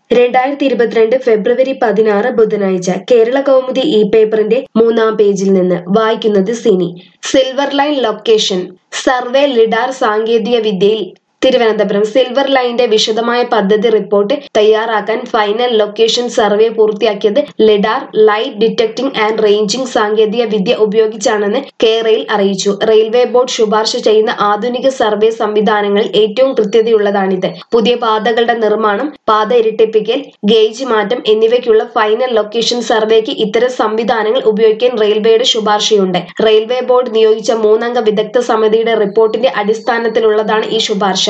രണ്ടായിരത്തി ഇരുപത്തിരണ്ട് ഫെബ്രുവരി പതിനാറ് ബുധനാഴ്ച കേരള കൗമുദി ഇ പേപ്പറിന്റെ മൂന്നാം പേജിൽ നിന്ന് വായിക്കുന്നത് Sini silver line location survey lidar സാങ്കേതിക വിദ്യയിൽ തിരുവനന്തപുരം സിൽവർ ലൈനിന്റെ വിശദമായ പദ്ധതി റിപ്പോർട്ട് തയ്യാറാക്കാൻ ഫൈനൽ ലൊക്കേഷൻ സർവേ പൂർത്തിയാക്കിയത് lidar light detecting and ranging സാങ്കേതിക വിദ്യ ഉപയോഗിച്ചാണെന്ന് കേരയിൽ അറിയിച്ചു റെയിൽവേ ബോർഡ് ശുപാർശ ചെയ്യുന്ന ആധുനിക സർവേ സംവിധാനങ്ങളിൽ ഏറ്റവും കൃത്യതയുള്ളതാണിത് പുതിയ പാതകളുടെ നിർമ്മാണം പാത ഇരട്ടിപ്പിക്കൽ ഗേജ് മാറ്റം എന്നിവയ്ക്കുള്ള ഫൈനൽ ലൊക്കേഷൻ സർവേക്ക് ഇത്തരം സംവിധാനങ്ങൾ ഉപയോഗിക്കാൻ റെയിൽവേയുടെ ശുപാർശയുണ്ട് റെയിൽവേ ബോർഡ് നിയോഗിച്ച മൂന്നംഗ വിദഗ്ധ സമിതിയുടെ റിപ്പോർട്ടിന്റെ അടിസ്ഥാനത്തിലുള്ളതാണ് ഈ ശുപാർശ